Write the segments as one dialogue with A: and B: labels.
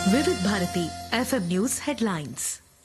A: వివిధ Bharati FM news headlines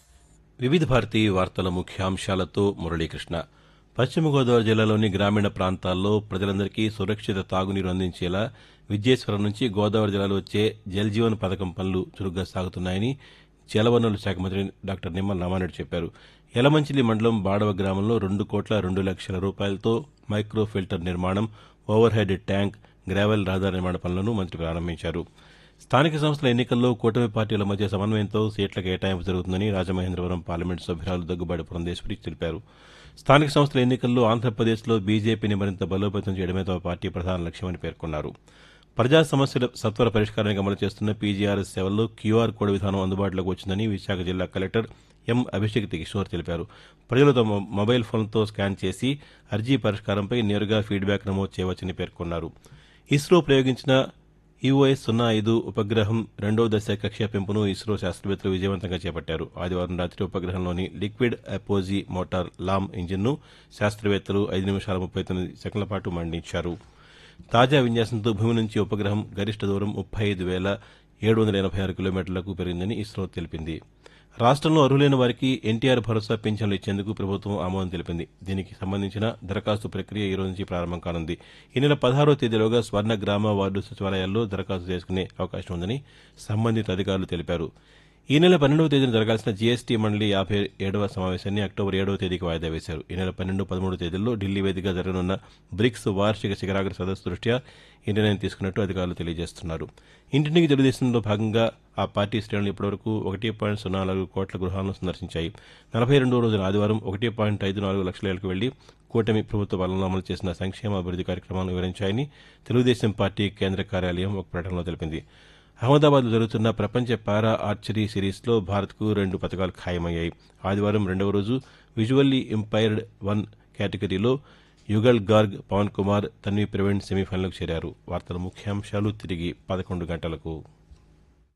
B: వివిధ భారతి వార్తల ముఖ్యాంశాలతో మురళీకృష్ణ పశ్చిమ గోదావరి జిల్లాలోని గ్రామీణ ప్రాంతాల్లో ప్రజలందరికీ సురక్షిత తాగునీరు అందించేలా విద్యేశ్వరం నుంచి గోదావరి జిల్లాలో వచ్చే జల్ జీవన్ పథకం పనులు చురుగ్గా సాగుతున్నాయని జలవనరుల శాఖ మంత్రి డాక్టర్ నిమ్మల రామారెడ్డి చెప్పారు యలమంచిలి మండలం బాడవ గ్రామంలో రెండు కోట్ల రెండు లక్షల రూపాయలతో మైక్రో ఫిల్టర్ నిర్మాణం ఓవర్ హెడ్ ట్యాంక్ గ్రావెల్ రహదారి నిర్మాణ పనులను మంత్రి ప్రారంభించారు స్థానిక సంస్థల ఎన్నికల్లో కూటమి పార్టీల మధ్య సమన్వయంతో సీట్ల కేటాయింపు జరుగుతుందని రాజమహేంద్రవరం పార్లమెంటు సభ్యురాలు దగ్గుబాటి పురంధేశ్వరి తెలిపారు స్థానిక సంస్థల ఎన్నికల్లో ఆంధ్రప్రదేశ్లో బీజేపీని మరింత బలోపేతం చేయడమే తమ పార్టీ ప్రధాన లక్ష్యమని పేర్కొన్నారు ప్రజా సమస్యల సత్వర పరిష్కారానికి అమలు చేస్తున్న పీజీఆర్ఎస్ సేవల్లో క్యూఆర్ కోడ్ విధానం అందుబాటులోకి వచ్చిందని విశాఖ జిల్లా కలెక్టర్ ఎం అభిషేక్ కిషోర్ తెలిపారు ప్రజలు తమ మొబైల్ ఫోన్తో స్కాన్ చేసి అర్జీ పరిష్కారంపై నేరుగా ఫీడ్బ్యాక్ నమోదు చేయవచ్చని పేర్కొన్నారు ఇస్రో ప్రయోగించిన ఈఓఎస్ సున్నా ఐదు ఉపగ్రహం రెండవ దశ కక్ష్య పెంపును ఇస్రో శాస్త్రవేత్తలు విజయవంతంగా చేపట్టారు ఆదివారం రాత్రి ఉపగ్రహంలోని లిక్విడ్ అపోజీ మోటార్ లామ్ ఇంజిన్ను శాస్త్రవేత్తలు ఐదు నిమిషాల ముప్పై తొమ్మిది సెకండ్ల పాటు మండించారు తాజా విన్యాసంతో భూమి నుంచి ఉపగ్రహం గరిష్ట దూరం ముప్పై ఐదు వేల ఏడు వందల ఎనభై ఆరు కిలోమీటర్లకు పెరిగిందని ఇస్రో తెలిపింది రాష్ట్రంలో అర్హులైన వారికి ఎన్టీఆర్ భరోసా పింఛన్లు ఇచ్చేందుకు ప్రభుత్వం ఆమోదం తెలిపింది దీనికి సంబంధించిన దరఖాస్తు ప్రక్రియ ఈ రోజు నుంచి ప్రారంభం కానుంది ఈ నెల పదహారో తేదీలోగా స్వర్ణ గ్రామ వార్డు సచివాలయాల్లో దరఖాస్తు చేసుకునే అవకాశం ఉందని సంబంధిత అధికారులు తెలిపారు ఈ నెల పన్నెండవ తేదీన జరగాల్సిన జీఎస్టీ మండలి యాభై ఏడవ సమావేశాన్ని అక్టోబర్ ఏడవ తేదీకి వాయిదా వేశారు ఈ నెల పన్నెండు పదమూడు తేదీల్లో ఢిల్లీ వేదికగా జరగనున్న బ్రిక్స్ వార్షిక శిఖరాగ్ర సదస్సు దృష్ట్యా ఈ నిర్ణయం తీసుకున్నట్టు అధికారులు తెలియజేస్తున్నారు ఇంటింటికి తెలుగుదేశంలో భాగంగా ఆ పార్టీ శ్రేణులు ఇప్పటివరకు ఒకటి పాయింట్ సున్నా నాలుగు కోట్ల గృహాలను సందర్శించాయి నలభై రెండో రోజున ఆదివారం ఒకటి పాయింట్ ఐదు నాలుగు లక్షల ఏళ్లకు వెళ్లి కూటమి ప్రభుత్వ పాలనలో అమలు చేసిన సంక్షేమ అభివృద్ది కార్యక్రమాలను వివరించాయని తెలుగుదేశం పార్టీ కేంద్ర కార్యాలయం ఒక ప్రకటనలో తెలిపింది అహ్మదాబాద్లో జరుగుతున్న ప్రపంచ పారా ఆర్చరీ సిరీస్లో భారత్కు రెండు పథకాలు ఖాయమయ్యాయి ఆదివారం రెండవ రోజు విజువల్లీ ఇంపైర్డ్ వన్ కేటగిరీలో యుగల్ గార్గ్ పవన్ కుమార్ తన్వి ప్రవీణ్ సెమీఫైనల్కు చేరారు వార్తల ముఖ్యాంశాలు తిరిగి పదకొండు గంటలకు